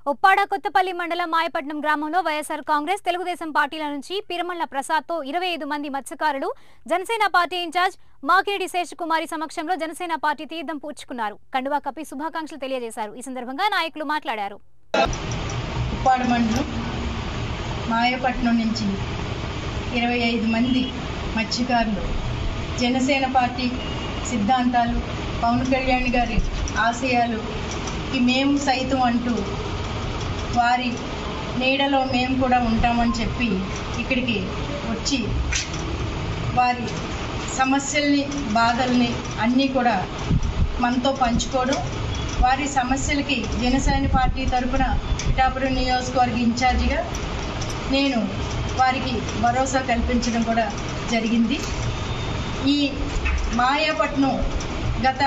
ఉప్పాడ కొత్తపల్లి మండలం మాయపట్నం గ్రామంలో వైఎస్ఆర్ కాంగ్రెస్ తెలుగుదేశం పార్టీల నుంచి పిరమల్ల ప్రసాద్తో ఇరవై ఐదు మంది మత్స్యకారులు జనసేన పార్టీ ఇన్ఛార్జ్ మాకిరెడ్డి శేషకుమారి సమక్షంలో జనసేన పార్టీ తీర్థం పూడ్చుకున్నారు కండువా కప్పి శుభాకాంక్షలు తెలియజేశారు ఈ సందర్భంగా నాయకులు మాట్లాడారు ఉప్పాడ మండలం మాయపట్నం నుంచి ఇరవై ఐదు మంది మత్స్యకారులు జనసేన పార్టీ సిద్ధాంతాలు పవన్ కళ్యాణ్ గారి ఆశయాలుకి మేము సైతం అంటూ వారి నీడలో మేము కూడా ఉంటామని చెప్పి ఇక్కడికి వచ్చి వారి సమస్యల్ని బాధల్ని అన్నీ కూడా మనతో పంచుకోవడం వారి సమస్యలకి జనసేన పార్టీ తరపున పిఠాపురం నియోజకవర్గ ఇన్ఛార్జిగా నేను వారికి భరోసా కల్పించడం కూడా జరిగింది ఈ మాయాపట్నం గత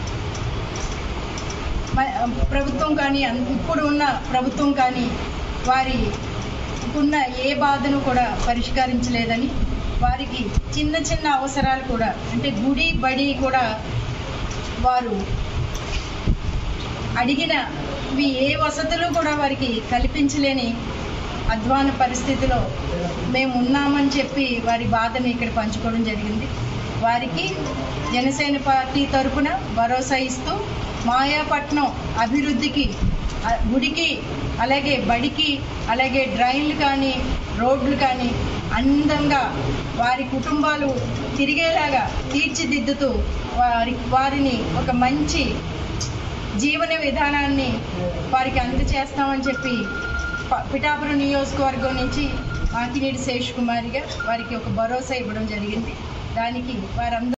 మ- ప్రభుత్వం కానీ అన్- ఇప్పుడు ఉన్న ప్రభుత్వం కానీ వారి ఉన్న ఏ బాధను కూడా పరిష్కరించలేదని వారికి చిన్న చిన్న అవసరాలు కూడా అంటే గుడి బడి కూడా వారు అడిగినవి ఏ వసతులు కూడా వారికి కల్పించలేని అధ్వాన పరిస్థితిలో మేము ఉన్నామని చెప్పి వారి బాధని ఇక్కడ పంచుకోవడం జరిగింది వారికి జనసేన పార్టీ తరపున భరోసా ఇస్తూ మాయాపట్నం అభివృద్ధికి ఆ, గుడికి అలాగే బడికి అలాగే డ్రైన్లు కానీ రోడ్లు కానీ అందంగా వారి కుటుంబాలు తిరిగేలాగా తీర్చిదిద్దుతూ వారి వారిని ఒక మంచి జీవన విధానాన్ని వారికి అందజేస్తామని చెప్పి ప- పిఠాపురం నియోజకవర్గం నుంచి మాకినేడి శేష్ కుమారిగా వారికి ఒక భరోసా ఇవ్వడం జరిగింది దానికి వారందరూ